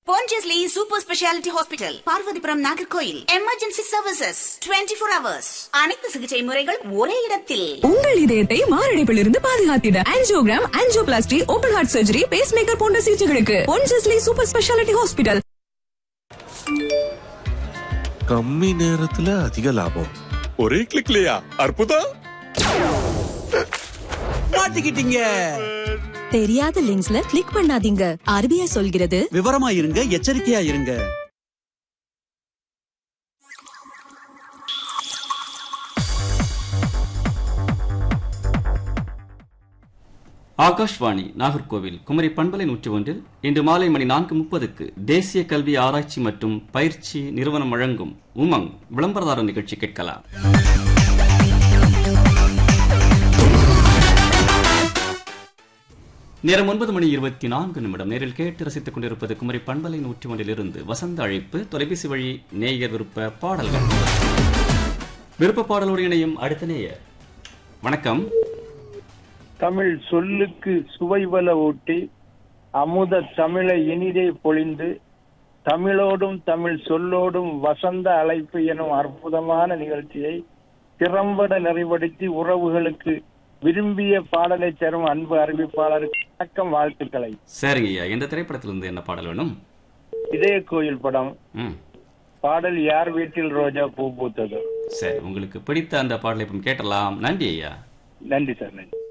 Pondicherry super speciality hospital Parvathipuram Nagercoil emergency services 24 four hours அனைத்து சிகிச்சை முறைகள் ஒரே இடத்தில் உங்கள் இதயத்தை மாரடைப்பிலிருந்து பாதுகாத்திட angiogram angioplasty open heart surgery pacemaker போன்ற சிகிச்சைகளுக்கு பொன்ஜஸ்லி சூப்பர் ஸ்பெஷாலிட்டி ஹாஸ்பிட்டல் கம்மி நேரத்துல அதிக லாபம் ஒரே கிளிக்லயா அற்புதம் மாட்டிக்கிட்டீங்க தெரியாத லிங்க்ஸ்ல கிளிக் பண்ணாதீங்க ஆர்பிஐ சொல்கிறது விவரமா இருங்க எச்சரிக்கையா இருங்க ஆகாஷ்வாணி நாகர்கோவில் குமரி பண்பலை நூற்றி ஒன்றில் இன்று மாலை மணி நான்கு முப்பதுக்கு தேசிய கல்வி ஆராய்ச்சி மற்றும் பயிற்சி நிறுவனம் வழங்கும் உமங் விளம்பரதார நிகழ்ச்சி கேட்கலாம் நேரம் ஒன்பது மணி இருபத்தி நான்கு நிமிடம் நேரில் கேட்டு ரசித்துக் கொண்டிருப்பது குமரி பண்பலை நூற்றி ஒன்றிலிருந்து வசந்த அழைப்பு தொலைபேசி வழி நேயர் விருப்ப பாடல்கள் விருப்ப பாடலோடு இணையும் அடுத்த நேயர் வணக்கம் தமிழ் சொல்லுக்கு சுவைவல ஊட்டி அமுத தமிழை இனிதே பொழிந்து தமிழோடும் தமிழ் சொல்லோடும் வசந்த அழைப்பு எனும் அற்புதமான நிகழ்ச்சியை திறம்பட நிறைவடுத்தி உறவுகளுக்கு விரும்பிய பாடலை தரும் அன்பு அறிவிப்பாளருக்கு வணக்கம் வாழ்த்துக்களை சரிங்க ஐயா எந்த திரைப்படத்திலிருந்து என்ன பாடல் வேணும் இதய கோயில் படம் ம் பாடல் யார் வீட்டில் ரோஜா பூ பூத்தது சரி உங்களுக்கு பிடித்த அந்த பாடலை இப்போ கேட்டலாம் நன்றி ஐயா நன்றி சார் நன்றி